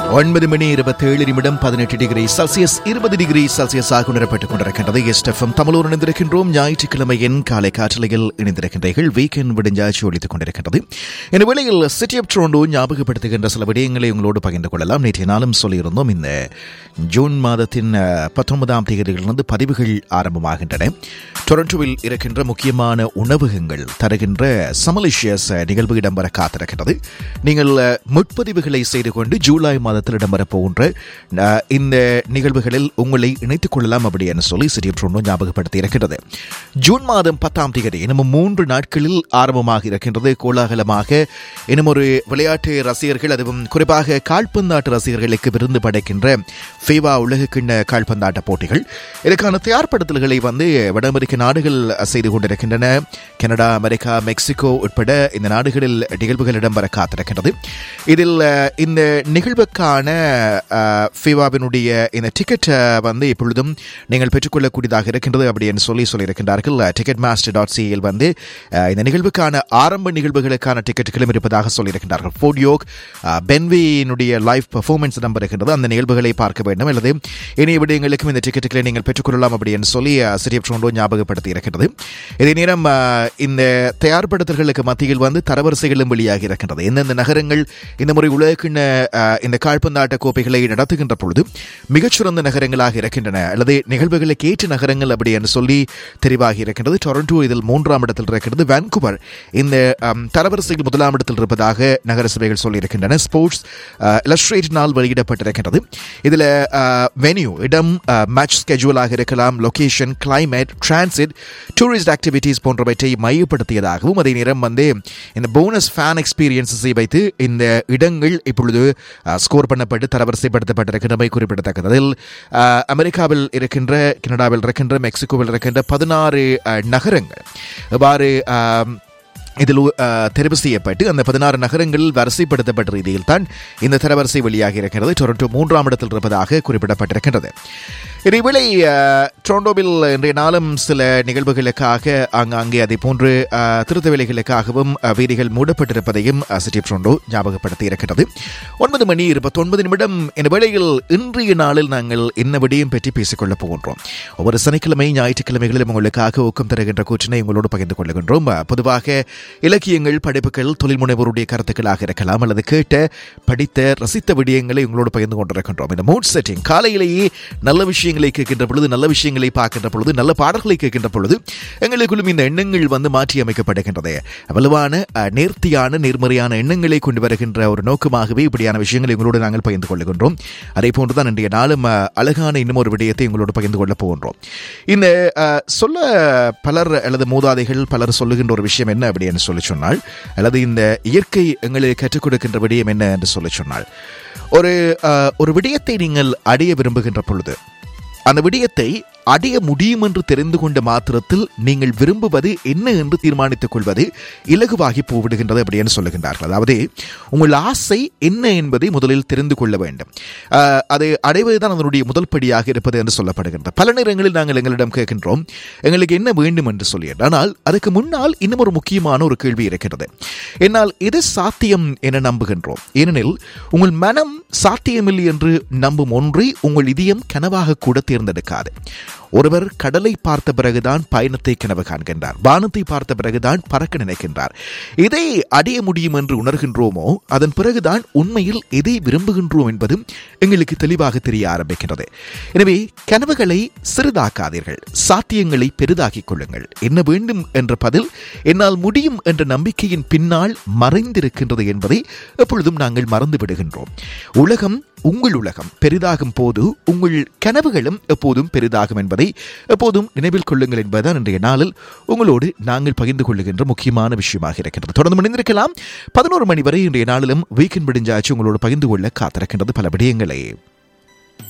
ஒன்பது மணி இருபத்தேழு நிமிடம் பதினெட்டு டிகிரி செல்சியஸ் இருபது டிகிரி செல்சியஸ் ஆக உணரப்பட்டுக் கொண்டிருக்கின்றது எஸ்டெஃபம் தமிழோடு இணைந்திருக்கின்றோம் ஞாயிற்றுக்கிழமையின் காலை காற்றலையில் இணைந்திருக்கின்றீர்கள் வீக்கெண்ட் விடிஞ்சாட்சி ஒழித்துக் கொண்டிருக்கின்றது இந்த வேளையில் சிட்டி ஆஃப் ட்ரோண்டோ ஞாபகப்படுத்துகின்ற சில விடயங்களை உங்களோடு பகிர்ந்து கொள்ளலாம் நேற்றைய நாளும் சொல்லியிருந்தோம் இந்த ஜூன் மாதத்தின் அஹ், பத்தொன்பதாம் தேதியிலிருந்து பதிவுகள் ஆரம்பமாகின்றன டொரண்டோவில் இருக்கின்ற முக்கியமான உணவகங்கள் தருகின்ற சமலிஷியஸ் நிகழ்வு இடம்பெற காத்திருக்கிறது நீங்கள் அஹ், முற்பதிவுகளை செய்து கொண்டு ஜூலை மாதத்தில் இடம்பெறப் போகின்ற அஹ், இந்த நிகழ்வுகளில் உங்களை இணைத்துக் கொள்ளலாம் அப்படின்னு சொல்லி சிட்டி ட்ரோனோ ஞாபகப்படுத்தி இருக்கிறது ஜூன் மாதம் பத்தாம் தேதி இன்னும் மூன்று நாட்களில் ஆரம்பமாக இருக்கின்றது கோலாகலமாக இன்னும் ஒரு விளையாட்டு ரசிகர்கள் அதுவும் குறிப்பாக கால்பந்தாட்ட ரசிகர்களுக்கு விருந்து படைக்கின்ற ஃபேவா உலகக்கிண்ண கால்பந்தாட்ட போட்டிகள் இதற்கான தயார்படுத்தல்களை வந்து வட அமெரிக்க நாடுகள் செய்து கொண்டிருக்கின்றன கனடா அமெரிக்கா மெக்சிகோ உட்பட இந்த நாடுகளில் நிகழ்வுகள் இடம்பெற காத்திருக்கின்றது இதில் அஹ், இந்த நிகழ்வுக்கான அஹ், ஃபீவாவினுடைய இந்த டிக்கெட் வந்து இப்பொழுதும் நீங்கள் பெற்றுக்கொள்ளக்கூடியதாக இருக்கின்றது அப்படின்னு சொல்லி சொல்லியிருக்கின்றார்கள் டிக்கெட் மாஸ்டர் டாட் சியில் வந்து அஹ், இந்த நிகழ்வுக்கான ஆரம்ப நிகழ்வுகளுக்கான டிக்கெட்டுகளும் இருப்பதாக சொல்லியிருக்கின்றார்கள் ஃபோடியோக் பென்வியினுடைய லைவ் பெர்ஃபார்மன்ஸ் இடம்பெறுகின்றது அந்த நிகழ்வுகளை பார்க்க வேண்டும் அல்லது இனிய விடயங்களுக்கும் இந்த டிக்கெட்டுகளை நீங்கள் பெற்றுக்கொள்ளலாம் அப்படின்னு சொல்லி சிட்டி ஆஃப் ட்ரோண்டோ ஞாபகப்படுத்தி இருக்கிறது இதே நேரம் அஹ், இந்த தயார்படுத்தல்களுக்கு மத்தியில் வந்து தரவரிசைகளும் வெளியாகி இருக்கின்றது எந்தெந்த நகரங்கள் இந்த முறை உலகின இந்த கால்பந்தாட்ட கோப்பைகளை நடத்துகின்ற பொழுது மிகச்சிறந்த நகரங்களாக இருக்கின்றன அல்லது நிகழ்வுகளுக்கு ஏற்ற நகரங்கள் அப்படி என்று சொல்லி தெரிவாகி இருக்கின்றது டொரண்டோ இதில் மூன்றாம் இடத்தில் இருக்கிறது வான்குவர் இந்த அம், தரவரிசையில் முதலாம் இடத்தில் இருப்பதாக நகர சபைகள் சொல்லியிருக்கின்றன ஸ்போர்ட்ஸ் இலஸ்ட்ரேட்டினால் வெளியிடப்பட்டிருக்கின்றது இதில் வென்யூ இடம் மேட்ச் ஸ்கெட்யூலாக இருக்கலாம் location climate transit tourist activities போன்றவற்றை மையப்படுத்தியதாகவும் அதே நேரம் வந்து இந்த போனஸ் ஃபேன் எக்ஸ்பீரியன்ஸை வைத்து இந்த இடங்கள் இப்பொழுது ஸ்கோர் பண்ணப்பட்டு தரவரிசைப்படுத்தப்பட்டிருக்கின்றமை குறிப்பிடத்தக்கது அதில் அஹ், அமெரிக்காவில் இருக்கின்ற கனடாவில் இருக்கின்ற மெக்சிகோவில் இருக்கின்ற பதினாறு நகரங்கள் இவ்வாறு அஹ், இதில் அஹ், தெரிவு செய்யப்பட்டு அந்த பதினாறு நகரங்களில் வரிசைப்படுத்தப்பட்ட ரீதியில் தான் இந்த தரவரிசை வெளியாகி இருக்கிறது டொரண்டோ மூன்றாம் இடத்தில் இருப்பதாக குறிப்பிடப்பட்டிருக்கின்றது இதேவேளை அஹ், டொரண்டோவில் இன்றைய நாளும் சில நிகழ்வுகளுக்காக ஆங்காங்கே அதே போன்று அஹ், திருத்த வேலைகளுக்காகவும் அஹ், வீதிகள் மூடப்பட்டிருப்பதையும் அஹ், சிட்டி டொரண்டோ ஞாபகப்படுத்தி இருக்கிறது ஒன்பது மணி இருபத்தொன்பது நிமிடம் இந்த வேளையில் இன்றைய நாளில் நாங்கள் என்ன விடயம் பற்றி பேசிக்கொள்ளப் போகின்றோம் ஒவ்வொரு சனிக்கிழமை ஞாயிற்றுக்கிழமைகளிலும் உங்களுக்காக ஊக்கம் தருகின்ற கூற்றினை உங்களோடு பகிர்ந்து கொள்ளுகின்றோம் அஹ், பொதுவாக இலக்கியங்கள் படைப்புகள் தொழில் முனைவோருடைய கருத்துக்களாக இருக்கலாம் அல்லது கேட்ட படித்த ரசித்த விடயங்களை உங்களோடு பகிர்ந்து கொண்டிருக்கின்றோம் இந்த மூட் செட்டிங் காலையிலேயே நல்ல விஷயங்களை கேட்கின்ற பொழுது நல்ல விஷயங்களை பார்க்கின்ற பொழுது நல்ல பாடல்களை கேட்கின்ற பொழுது எங்களுக்குள்ளும் இந்த எண்ணங்கள் வந்து மாற்றி அமைக்கப்படுகின்றது வலுவான அஹ், நேர்த்தியான நேர்மறையான எண்ணங்களை கொண்டு வருகின்ற ஒரு நோக்கமாகவே இப்படியான விஷயங்களை உங்களோடு நாங்கள் பகிர்ந்து கொள்ளுகின்றோம் அதே போன்றுதான் இன்றைய நாளும் அஹ், அழகான இன்னும் ஒரு விடயத்தை உங்களோடு பகிர்ந்து கொள்ளப் போகின்றோம் இந்த அஹ், சொல்ல பலர் அல்லது மூதாதைகள் பலர் சொல்லுகின்ற ஒரு விஷயம் என்ன அப்படின்னு சொல்லி சொன்னால் அல்லது இந்த இயற்கை எங்களுக்கு கற்றுக் கொடுக்கின்ற விடயம் என்ன என்று சொல்லி சொன்னால் ஒரு அஹ், ஒரு விடயத்தை நீங்கள் அடைய விரும்புகின்ற பொழுது அந்த விடயத்தை அடைய முடியும் என்று தெரிந்து கொண்ட மாத்திரத்தில் நீங்கள் விரும்புவது என்ன என்று தீர்மானித்துக் கொள்வது இலகுவாகி போய்விடுகின்றது அப்படின்னு சொல்லுகின்றார்கள் அதாவது உங்கள் ஆசை என்ன என்பதை முதலில் தெரிந்து கொள்ள வேண்டும் ஆஹ், அதை அடைவதுதான் அதனுடைய முதல் படியாக இருப்பது என்று சொல்லப்படுகின்றது பல நேரங்களில் நாங்கள் எங்களிடம் கேட்கின்றோம் எங்களுக்கு என்ன வேண்டும் என்று சொல்லி ஆனால் அதுக்கு முன்னால் இன்னும் ஒரு முக்கியமான ஒரு கேள்வி இருக்கிறது என்னால் எது சாத்தியம் என நம்புகின்றோம் ஏனெனில் உங்கள் மனம் சாத்தியமில்லை என்று நம்பும் ஒன்றை உங்கள் இதயம் கனவாக கூட தேர்ந்தெடுக்காது ஒருவர் கடலை பார்த்த பிறகுதான் பயணத்தை கனவு காண்கின்றார் வானத்தை பார்த்த பிறகுதான் பறக்க நினைக்கின்றார் எதை அடைய முடியும் என்று உணர்கின்றோமோ அதன் பிறகுதான் உண்மையில் எதை விரும்புகின்றோம் என்பதும் எங்களுக்கு தெளிவாக தெரிய ஆரம்பிக்கின்றது எனவே கனவுகளை சிறிதாக்காதீர்கள் சாத்தியங்களை பெரிதாக்கிக் கொள்ளுங்கள் என்ன வேண்டும் என்ற பதில் என்னால் முடியும் என்ற நம்பிக்கையின் பின்னால் மறைந்திருக்கின்றது என்பதை எப்பொழுதும் நாங்கள் மறந்து விடுகின்றோம் உலகம் உங்கள் உலகம் பெரிதாகும் போது உங்கள் கனவுகளும் எப்போதும் பெரிதாகும் என்பதை எப்போதும் நினைவில் கொள்ளுங்கள் என்பதுதான் இன்றைய நாளில் உங்களோடு நாங்கள் பகிர்ந்து கொள்ளுகின்ற முக்கியமான விஷயமாக இருக்கின்றது தொடர்ந்து மணிந்திருக்கலாம் பதினோரு மணி வரை இன்றைய நாளிலும் வீக்கெண்ட் விடிஞ்சாச்சு உங்களோடு பகிர்ந்து கொள்ள காத்திருக்கின்றது பல விடயங்களே